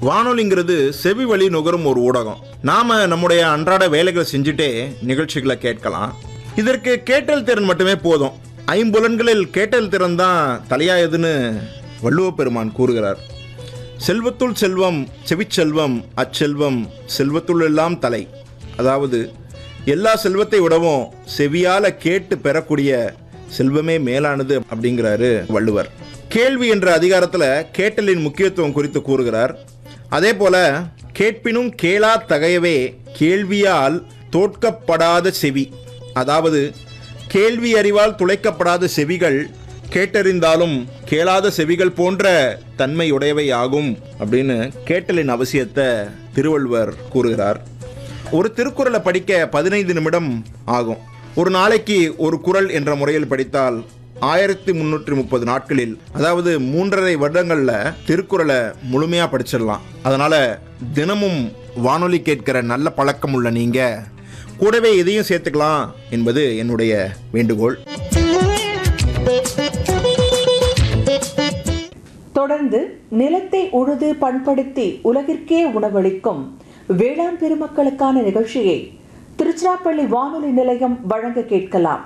வானொலிங்கிறது செவி வழி நுகரும் ஒரு ஊடகம் நாம நம்முடைய அன்றாட வேலைகளை செஞ்சுட்டே நிகழ்ச்சிகளை கேட்கலாம் இதற்கு கேட்டல் திறன் மட்டுமே போதும் ஐம்புலன்களில் கேட்டல் திறன் தான் தலையாயதுன்னு வள்ளுவ பெருமான் கூறுகிறார் செல்வத்துள் செல்வம் செவிச்செல்வம் அச்செல்வம் செல்வத்துள் எல்லாம் தலை அதாவது எல்லா செல்வத்தை விடவும் செவியால கேட்டு பெறக்கூடிய செல்வமே மேலானது அப்படிங்கிறாரு வள்ளுவர் கேள்வி என்ற அதிகாரத்தில் கேட்டலின் முக்கியத்துவம் குறித்து கூறுகிறார் அதே போல கேட்பினும் கேளா தகையவே கேள்வியால் தோற்கப்படாத செவி அதாவது கேள்வி அறிவால் துளைக்கப்படாத செவிகள் கேட்டறிந்தாலும் கேளாத செவிகள் போன்ற தன்மையுடையவை ஆகும் அப்படின்னு கேட்டலின் அவசியத்தை திருவள்ளுவர் கூறுகிறார் ஒரு திருக்குறளை படிக்க பதினைந்து நிமிடம் ஆகும் ஒரு நாளைக்கு ஒரு குறள் என்ற முறையில் படித்தால் ஆயிரத்தி முந்நூற்றி முப்பது நாட்களில் அதாவது மூன்றரை வருடங்களில் திருக்குறளை முழுமையாக படிச்சிடலாம் அதனால் தினமும் வானொலி கேட்கிற நல்ல பழக்கம் உள்ள நீங்கள் கூடவே இதையும் சேர்த்துக்கலாம் என்பது என்னுடைய வேண்டுகோள் தொடர்ந்து நிலத்தை உழுது பண்படுத்தி உலகிற்கே உணவளிக்கும் வேளாண் பெருமக்களுக்கான நிகழ்ச்சியை திருச்சிராப்பள்ளி வானொலி நிலையம் வழங்க கேட்கலாம்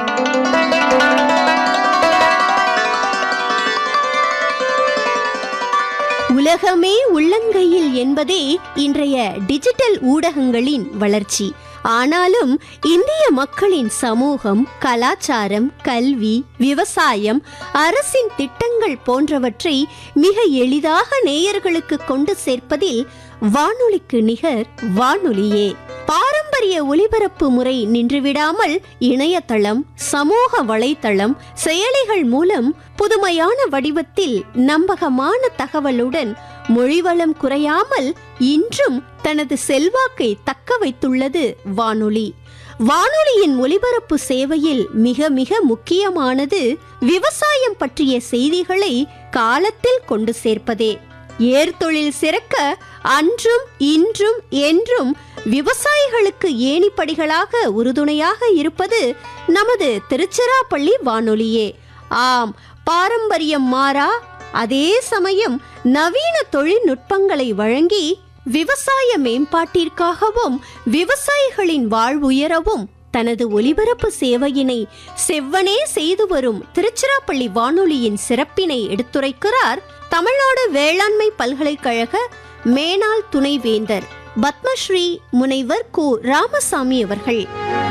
உலகமே உள்ளங்கையில் என்பதே இன்றைய டிஜிட்டல் ஊடகங்களின் வளர்ச்சி ஆனாலும் இந்திய மக்களின் சமூகம் கலாச்சாரம் கல்வி விவசாயம் அரசின் திட்டங்கள் போன்றவற்றை மிக எளிதாக நேயர்களுக்கு கொண்டு சேர்ப்பதில் வானொலிக்கு நிகர் வானொலியே பாரம்பரிய ஒலிபரப்பு முறை நின்றுவிடாமல் இணையதளம் சமூக வலைத்தளம் செயலிகள் மூலம் புதுமையான வடிவத்தில் நம்பகமான தகவலுடன் மொழிவளம் குறையாமல் இன்றும் தனது செல்வாக்கை தக்க வைத்துள்ளது வானொலி வானொலியின் ஒலிபரப்பு சேவையில் மிக மிக முக்கியமானது விவசாயம் பற்றிய செய்திகளை காலத்தில் கொண்டு சேர்ப்பதே ஏர்தொழில் சிறக்க அன்றும் இன்றும் என்றும் விவசாயிகளுக்கு ஏணிப்படிகளாக உறுதுணையாக இருப்பது நமது திருச்சிராப்பள்ளி வானொலியே ஆம் பாரம்பரியம் மாறா அதே சமயம் நவீன தொழில்நுட்பங்களை வழங்கி விவசாய மேம்பாட்டிற்காகவும் விவசாயிகளின் வாழ்வுயரவும் தனது ஒலிபரப்பு சேவையினை செவ்வனே செய்து வரும் திருச்சிராப்பள்ளி வானொலியின் சிறப்பினை எடுத்துரைக்கிறார் தமிழ்நாடு வேளாண்மை பல்கலைக்கழக மேனாள் துணைவேந்தர் பத்மஸ்ரீ முனைவர் கு ராமசாமி அவர்கள்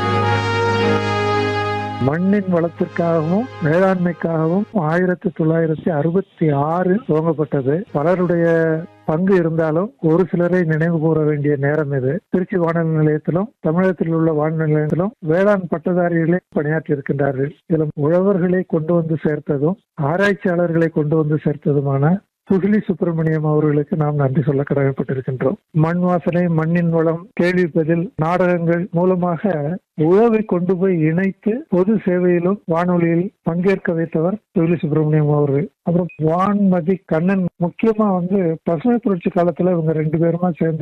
மண்ணின் வளத்திற்காகவும் வேளாண்மைக்காகவும் ஆயிரத்தி தொள்ளாயிரத்தி அறுபத்தி ஆறு துவங்கப்பட்டது பலருடைய பங்கு இருந்தாலும் ஒரு சிலரை நினைவு கூற வேண்டிய நேரம் இது திருச்சி வானொலி நிலையத்திலும் தமிழகத்தில் உள்ள வானொலி நிலையத்திலும் வேளாண் பட்டதாரிகளே பணியாற்றி இருக்கின்றார்கள் இதில் உழவர்களை கொண்டு வந்து சேர்த்ததும் ஆராய்ச்சியாளர்களை கொண்டு வந்து சேர்த்ததுமான புகிலி சுப்பிரமணியம் அவர்களுக்கு நாம் நன்றி சொல்ல கடமைப்பட்டிருக்கின்றோம் மண் வாசனை மண்ணின் வளம் கேள்வி பதில் நாடகங்கள் மூலமாக உழவை கொண்டு போய் இணைத்து பொது சேவையிலும் வானொலியில் பங்கேற்க வைத்தவர் புகிலி சுப்பிரமணியம் அவர்கள் அப்புறம் வான்மதி கண்ணன் முக்கியமா வந்து பசுமை புரட்சி காலத்துல இவங்க ரெண்டு பேருமா சேர்ந்து